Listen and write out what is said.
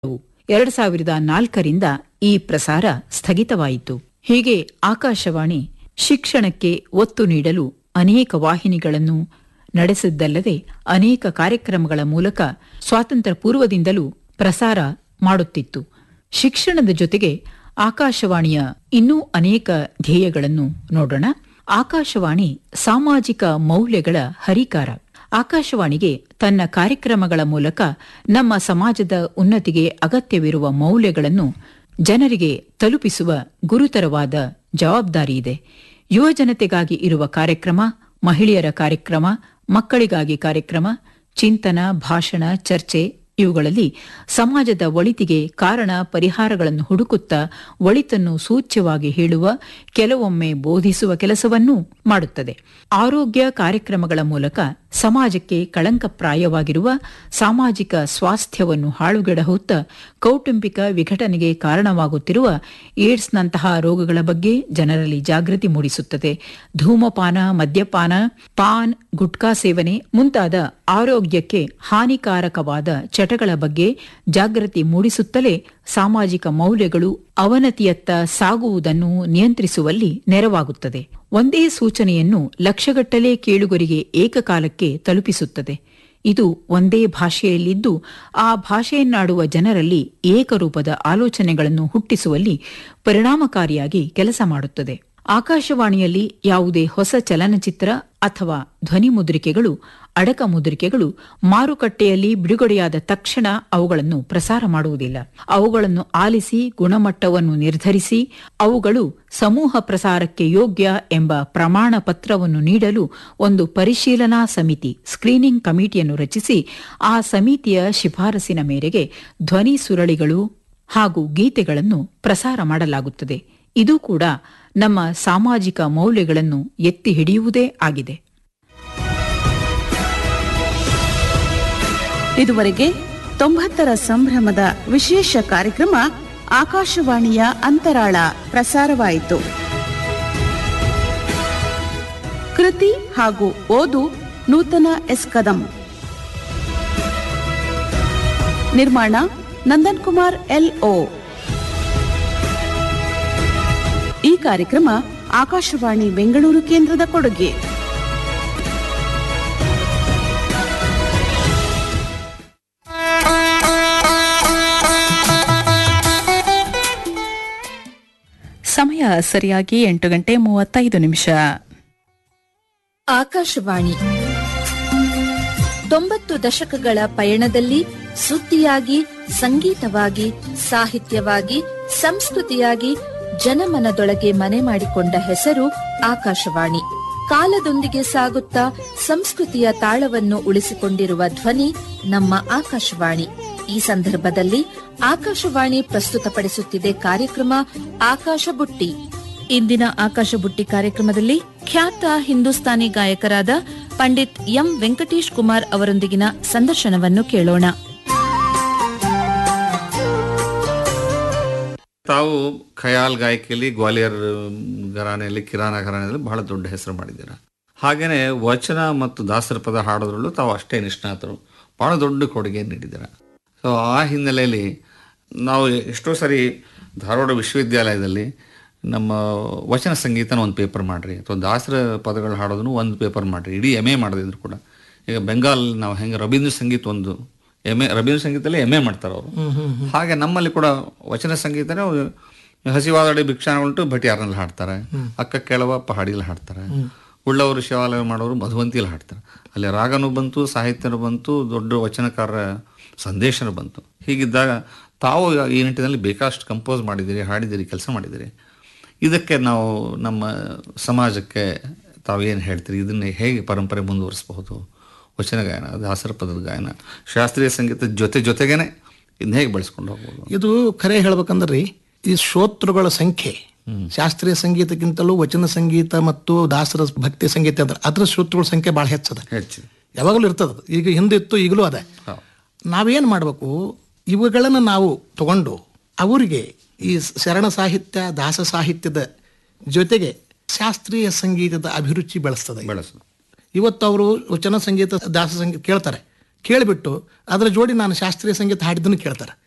ಎರಡು ಸಾವಿರದ ನಾಲ್ಕರಿಂದ ಈ ಪ್ರಸಾರ ಸ್ಥಗಿತವಾಯಿತು ಹೀಗೆ ಆಕಾಶವಾಣಿ ಶಿಕ್ಷಣಕ್ಕೆ ಒತ್ತು ನೀಡಲು ಅನೇಕ ವಾಹಿನಿಗಳನ್ನು ನಡೆಸಿದ್ದಲ್ಲದೆ ಅನೇಕ ಕಾರ್ಯಕ್ರಮಗಳ ಮೂಲಕ ಸ್ವಾತಂತ್ರ್ಯ ಪೂರ್ವದಿಂದಲೂ ಪ್ರಸಾರ ಮಾಡುತ್ತಿತ್ತು ಶಿಕ್ಷಣದ ಜೊತೆಗೆ ಆಕಾಶವಾಣಿಯ ಇನ್ನೂ ಅನೇಕ ಧ್ಯೇಯಗಳನ್ನು ನೋಡೋಣ ಆಕಾಶವಾಣಿ ಸಾಮಾಜಿಕ ಮೌಲ್ಯಗಳ ಹರಿಕಾರ ಆಕಾಶವಾಣಿಗೆ ತನ್ನ ಕಾರ್ಯಕ್ರಮಗಳ ಮೂಲಕ ನಮ್ಮ ಸಮಾಜದ ಉನ್ನತಿಗೆ ಅಗತ್ಯವಿರುವ ಮೌಲ್ಯಗಳನ್ನು ಜನರಿಗೆ ತಲುಪಿಸುವ ಗುರುತರವಾದ ಜವಾಬ್ದಾರಿಯಿದೆ ಯುವ ಜನತೆಗಾಗಿ ಇರುವ ಕಾರ್ಯಕ್ರಮ ಮಹಿಳೆಯರ ಕಾರ್ಯಕ್ರಮ ಮಕ್ಕಳಿಗಾಗಿ ಕಾರ್ಯಕ್ರಮ ಚಿಂತನ ಭಾಷಣ ಚರ್ಚೆ ಇವುಗಳಲ್ಲಿ ಸಮಾಜದ ಒಳಿತಿಗೆ ಕಾರಣ ಪರಿಹಾರಗಳನ್ನು ಹುಡುಕುತ್ತಾ ಒಳಿತನ್ನು ಸೂಚ್ಯವಾಗಿ ಹೇಳುವ ಕೆಲವೊಮ್ಮೆ ಬೋಧಿಸುವ ಕೆಲಸವನ್ನೂ ಮಾಡುತ್ತದೆ ಆರೋಗ್ಯ ಕಾರ್ಯಕ್ರಮಗಳ ಮೂಲಕ ಸಮಾಜಕ್ಕೆ ಕಳಂಕಪ್ರಾಯವಾಗಿರುವ ಸಾಮಾಜಿಕ ಸ್ವಾಸ್ಥ್ಯವನ್ನು ಹಾಳುಗೆಡಹುತ್ತ ಕೌಟುಂಬಿಕ ವಿಘಟನೆಗೆ ಕಾರಣವಾಗುತ್ತಿರುವ ಏಡ್ಸ್ನಂತಹ ರೋಗಗಳ ಬಗ್ಗೆ ಜನರಲ್ಲಿ ಜಾಗೃತಿ ಮೂಡಿಸುತ್ತದೆ ಧೂಮಪಾನ ಮದ್ಯಪಾನ ಪಾನ್ ಗುಟ್ಕಾ ಸೇವನೆ ಮುಂತಾದ ಆರೋಗ್ಯಕ್ಕೆ ಹಾನಿಕಾರಕವಾದ ಚಟಗಳ ಬಗ್ಗೆ ಜಾಗೃತಿ ಮೂಡಿಸುತ್ತಲೇ ಸಾಮಾಜಿಕ ಮೌಲ್ಯಗಳು ಅವನತಿಯತ್ತ ಸಾಗುವುದನ್ನು ನಿಯಂತ್ರಿಸುವಲ್ಲಿ ನೆರವಾಗುತ್ತದೆ ಒಂದೇ ಸೂಚನೆಯನ್ನು ಲಕ್ಷಗಟ್ಟಲೆ ಕೇಳುಗರಿಗೆ ಏಕಕಾಲಕ್ಕೆ ತಲುಪಿಸುತ್ತದೆ ಇದು ಒಂದೇ ಭಾಷೆಯಲ್ಲಿದ್ದು ಆ ಭಾಷೆಯನ್ನಾಡುವ ಜನರಲ್ಲಿ ಏಕರೂಪದ ಆಲೋಚನೆಗಳನ್ನು ಹುಟ್ಟಿಸುವಲ್ಲಿ ಪರಿಣಾಮಕಾರಿಯಾಗಿ ಕೆಲಸ ಮಾಡುತ್ತದೆ ಆಕಾಶವಾಣಿಯಲ್ಲಿ ಯಾವುದೇ ಹೊಸ ಚಲನಚಿತ್ರ ಅಥವಾ ಧ್ವನಿ ಮುದ್ರಿಕೆಗಳು ಅಡಕ ಮುದ್ರಿಕೆಗಳು ಮಾರುಕಟ್ಟೆಯಲ್ಲಿ ಬಿಡುಗಡೆಯಾದ ತಕ್ಷಣ ಅವುಗಳನ್ನು ಪ್ರಸಾರ ಮಾಡುವುದಿಲ್ಲ ಅವುಗಳನ್ನು ಆಲಿಸಿ ಗುಣಮಟ್ಟವನ್ನು ನಿರ್ಧರಿಸಿ ಅವುಗಳು ಸಮೂಹ ಪ್ರಸಾರಕ್ಕೆ ಯೋಗ್ಯ ಎಂಬ ಪ್ರಮಾಣ ಪತ್ರವನ್ನು ನೀಡಲು ಒಂದು ಪರಿಶೀಲನಾ ಸಮಿತಿ ಸ್ಕ್ರೀನಿಂಗ್ ಕಮಿಟಿಯನ್ನು ರಚಿಸಿ ಆ ಸಮಿತಿಯ ಶಿಫಾರಸಿನ ಮೇರೆಗೆ ಧ್ವನಿ ಸುರಳಿಗಳು ಹಾಗೂ ಗೀತೆಗಳನ್ನು ಪ್ರಸಾರ ಮಾಡಲಾಗುತ್ತದೆ ಇದು ಕೂಡ ನಮ್ಮ ಸಾಮಾಜಿಕ ಮೌಲ್ಯಗಳನ್ನು ಎತ್ತಿ ಹಿಡಿಯುವುದೇ ಆಗಿದೆ ಇದುವರೆಗೆ ತೊಂಬತ್ತರ ಸಂಭ್ರಮದ ವಿಶೇಷ ಕಾರ್ಯಕ್ರಮ ಆಕಾಶವಾಣಿಯ ಅಂತರಾಳ ಪ್ರಸಾರವಾಯಿತು ಕೃತಿ ಹಾಗೂ ಓದು ನೂತನ ಎಸ್ ಕದಂ ನಿರ್ಮಾಣ ನಂದನ್ ಕುಮಾರ್ ಎಲ್ ಓ ಈ ಕಾರ್ಯಕ್ರಮ ಆಕಾಶವಾಣಿ ಬೆಂಗಳೂರು ಕೇಂದ್ರದ ಕೊಡುಗೆ ಸಮಯ ಸರಿಯಾಗಿ ಎಂಟು ಗಂಟೆ ಮೂವತ್ತೈದು ನಿಮಿಷ ಆಕಾಶವಾಣಿ ತೊಂಬತ್ತು ದಶಕಗಳ ಪಯಣದಲ್ಲಿ ಸುದ್ದಿಯಾಗಿ ಸಂಗೀತವಾಗಿ ಸಾಹಿತ್ಯವಾಗಿ ಸಂಸ್ಕೃತಿಯಾಗಿ ಜನಮನದೊಳಗೆ ಮನೆ ಮಾಡಿಕೊಂಡ ಹೆಸರು ಆಕಾಶವಾಣಿ ಕಾಲದೊಂದಿಗೆ ಸಾಗುತ್ತಾ ಸಂಸ್ಕೃತಿಯ ತಾಳವನ್ನು ಉಳಿಸಿಕೊಂಡಿರುವ ಧ್ವನಿ ನಮ್ಮ ಆಕಾಶವಾಣಿ ಈ ಸಂದರ್ಭದಲ್ಲಿ ಆಕಾಶವಾಣಿ ಪ್ರಸ್ತುತಪಡಿಸುತ್ತಿದೆ ಕಾರ್ಯಕ್ರಮ ಆಕಾಶ ಬುಟ್ಟಿ ಇಂದಿನ ಆಕಾಶ ಬುಟ್ಟಿ ಕಾರ್ಯಕ್ರಮದಲ್ಲಿ ಖ್ಯಾತ ಹಿಂದೂಸ್ತಾನಿ ಗಾಯಕರಾದ ಪಂಡಿತ್ ಎಂ ವೆಂಕಟೇಶ್ ಕುಮಾರ್ ಅವರೊಂದಿಗಿನ ಸಂದರ್ಶನವನ್ನು ಕೇಳೋಣ ತಾವು ಖಯಾಲ್ ಗಾಯಕಿಯಲ್ಲಿ ಗ್ವಾಲಿಯರ್ ಘರಾನೆಯಲ್ಲಿ ಕಿರಾನ ಘರಾನೆಯಲ್ಲಿ ಬಹಳ ದೊಡ್ಡ ಹೆಸರು ಮಾಡಿದ್ದೀರ ಹಾಗೇನೆ ವಚನ ಮತ್ತು ದಾಸರ ಪದ ಹಾಡೋದ್ರಲ್ಲೂ ತಾವು ಅಷ್ಟೇ ನಿಷ್ಣಾತರು ಬಹಳ ದೊಡ್ಡ ಕೊಡುಗೆ ನೀಡಿದ್ದೀರ ಸೊ ಆ ಹಿನ್ನೆಲೆಯಲ್ಲಿ ನಾವು ಎಷ್ಟೋ ಸರಿ ಧಾರವಾಡ ವಿಶ್ವವಿದ್ಯಾಲಯದಲ್ಲಿ ನಮ್ಮ ವಚನ ಸಂಗೀತನ ಒಂದು ಪೇಪರ್ ಮಾಡ್ರಿ ಅಥವಾ ದಾಸರ ಪದಗಳು ಹಾಡೋದನ್ನು ಒಂದು ಪೇಪರ್ ಮಾಡ್ರಿ ಇಡೀ ಎಮ್ ಎ ಮಾಡದಿದ್ರು ಕೂಡ ಈಗ ಬೆಂಗಾಲ್ ನಾವು ಹೆಂಗೆ ರವೀಂದ್ರ ಸಂಗೀತ ಒಂದು ಎಮ್ ಎ ರವೀಂದ್ರ ಸಂಗೀತದಲ್ಲಿ ಎಮ್ ಎ ಮಾಡ್ತಾರೆ ಅವರು ಹಾಗೆ ನಮ್ಮಲ್ಲಿ ಕೂಡ ವಚನ ಸಂಗೀತನೇ ಅವ್ರು ಹಸಿವಾದಡಿ ಭಿಕ್ಷಾನಗಳುಂಟು ಭಟಿಯಾರ್ನಲ್ಲಿ ಹಾಡ್ತಾರೆ ಅಕ್ಕ ಕೇಳವ ಪಹಾಡಿಯಲ್ಲಿ ಹಾಡ್ತಾರೆ ಉಳ್ಳವರು ಶಿವಾಲಯ ಮಾಡೋರು ಮಧುವಂತಿಯಲ್ಲಿ ಹಾಡ್ತಾರೆ ಅಲ್ಲಿ ರಾಗನೂ ಬಂತು ಸಾಹಿತ್ಯನೂ ಬಂತು ದೊಡ್ಡ ವಚನಕಾರರ ಸಂದೇಶನೂ ಬಂತು ಹೀಗಿದ್ದಾಗ ತಾವು ಈ ನಿಟ್ಟಿನಲ್ಲಿ ಬೇಕಾಷ್ಟು ಕಂಪೋಸ್ ಮಾಡಿದ್ದೀರಿ ಹಾಡಿದ್ದೀರಿ ಕೆಲಸ ಮಾಡಿದ್ದೀರಿ ಇದಕ್ಕೆ ನಾವು ನಮ್ಮ ಸಮಾಜಕ್ಕೆ ತಾವು ಏನು ಹೇಳ್ತೀರಿ ಇದನ್ನು ಹೇಗೆ ಪರಂಪರೆ ಮುಂದುವರಿಸಬಹುದು ವಚನ ಗಾಯನ ದಾಸರ ಪದದ ಗಾಯನ ಶಾಸ್ತ್ರೀಯ ಸಂಗೀತದ ಜೊತೆ ಜೊತೆಗೇನೆ ಇದನ್ನ ಹೇಗೆ ಬೆಳೆಸ್ಕೊಂಡು ಹೋಗ್ಬೋದು ಇದು ಖರೆ ಹೇಳ್ಬೇಕಂದ್ರಿ ಈ ಶ್ರೋತೃಗಳ ಸಂಖ್ಯೆ ಶಾಸ್ತ್ರೀಯ ಸಂಗೀತಕ್ಕಿಂತಲೂ ವಚನ ಸಂಗೀತ ಮತ್ತು ದಾಸರ ಭಕ್ತಿ ಸಂಗೀತ ಅಂದ್ರೆ ಅದ್ರ ಶ್ರೋತೃಗಳ ಸಂಖ್ಯೆ ಭಾಳ ಹೆಚ್ಚದ ಹೆಚ್ಚು ಯಾವಾಗಲೂ ಇರ್ತದ ಈಗ ಹಿಂದೆ ಇತ್ತು ಈಗಲೂ ಅದ ನಾವೇನ್ ಮಾಡಬೇಕು ಇವುಗಳನ್ನು ನಾವು ತಗೊಂಡು ಅವರಿಗೆ ಈ ಶರಣ ಸಾಹಿತ್ಯ ದಾಸ ಸಾಹಿತ್ಯದ ಜೊತೆಗೆ ಶಾಸ್ತ್ರೀಯ ಸಂಗೀತದ ಅಭಿರುಚಿ ಬೆಳೆಸ್ತದೆ ಬೆಳೆಸೋದು ಇವತ್ತು ಅವರು ವಚನ ಸಂಗೀತ ದಾಸ ಸಂಗೀತ ಕೇಳ್ತಾರೆ ಕೇಳಿಬಿಟ್ಟು ಅದರ ಜೋಡಿ ನಾನು ಶಾಸ್ತ್ರೀಯ ಸಂಗೀತ ಹಾಡಿದ್ದನ್ನು ಕೇಳ್ತಾರೆ